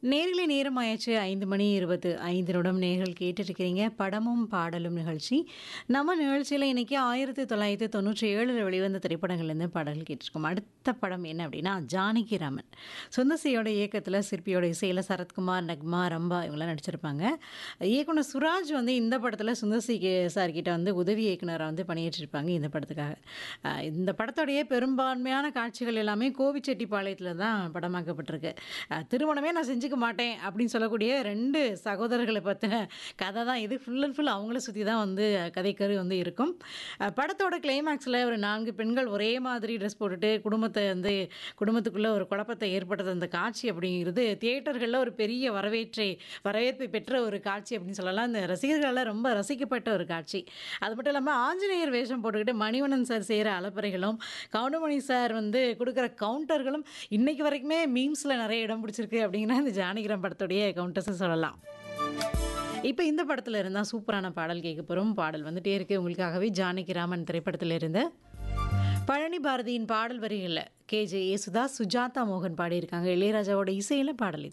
நேரிலே நேரம் ஆயாச்சு ஐந்து மணி இருபத்து ஐந்து நிமிடம் நேர்கள் கேட்டுட்ருக்கிறீங்க படமும் பாடலும் நிகழ்ச்சி நம்ம நிகழ்ச்சியில் இன்றைக்கி ஆயிரத்தி தொள்ளாயிரத்தி தொண்ணூற்றி ஏழில் வெளிவந்த திரைப்படங்கள்லேருந்து பாடல்கள் கேட்டிருக்கோம் அடுத்த படம் என்ன அப்படின்னா ஜானகி ராமன் சுந்தசியோட இயக்கத்தில் சிற்பியோட இசையில் சரத்குமார் நக்மா ரம்பா இவங்களாம் நடிச்சிருப்பாங்க இயக்குனர் சுராஜ் வந்து இந்த படத்தில் சுந்தசி சார் கிட்ட வந்து உதவி இயக்குனராக வந்து பணியேற்றிருப்பாங்க இந்த படத்துக்காக அஹ் இந்த படத்துடைய பெரும்பான்மையான காட்சிகள் எல்லாமே கோவிச்செட்டிப்பாளையத்தில் தான் படமாக்கப்பட்டிருக்கு அஹ் திருமணமே நான் செஞ்சுக்க மாட்டேன் அப்படின்னு சொல்லக்கூடிய ரெண்டு சகோதரர்களை பற்றின கதை தான் இது ஃபுல் அண்ட் ஃபுல் அவங்கள சுற்றி தான் வந்து கதைக்கரு வந்து இருக்கும் அஹ் படத்தோட கிளைமேக்ஸில் ஒரு நான்கு பெண்கள் ஒரே மாதிரி ட்ரெஸ் போட்டுட்டு குடும்பத்தை வந்து குடும்பத்துக்குள்ளே ஒரு குழப்பத்தை ஏற்படுத்த அந்த காட்சி அப்படிங்கிறது தியேட்டர்களில் ஒரு பெரிய வரவேற்றை வரவேற்பை பெற்ற ஒரு காட்சி அப்படின்னு சொல்லலாம் இந்த ரசிகர்களால் ரொம்ப ரசிக்கப்பட்ட ஒரு காட்சி அது மட்டும் இல்லாமல் ஆஞ்சநேயர் வேஷம் போட்டுக்கிட்டு மணிவண்ணன் சார் செய்கிற அலப்பறைகளும் கவுண்டமணி சார் வந்து கொடுக்குற கவுண்டர்களும் இன்னைக்கு வரைக்குமே மீம்ஸில் நிறைய இடம் பிடிச்சிருக்கு அப்படிங்கிற இந்த ஜானகிராம் படத்துடைய கவுண்டர்ஸை சொல்லலாம் இப்போ இந்த படத்தில் இருந்தால் சூப்பரான பாடல் கேட்க போகிறோம் பாடல் வந்துட்டே இருக்கு உங்களுக்காகவே ஜானகிராமன் திரைப்படத்தில் இருந்து பழனி பாரதியின் பாடல் வரிகளில் கேஜே யேசுதாஸ் சுஜாதா மோகன் பாடியிருக்காங்க இளையராஜாவோட இசையில் பாடல் இது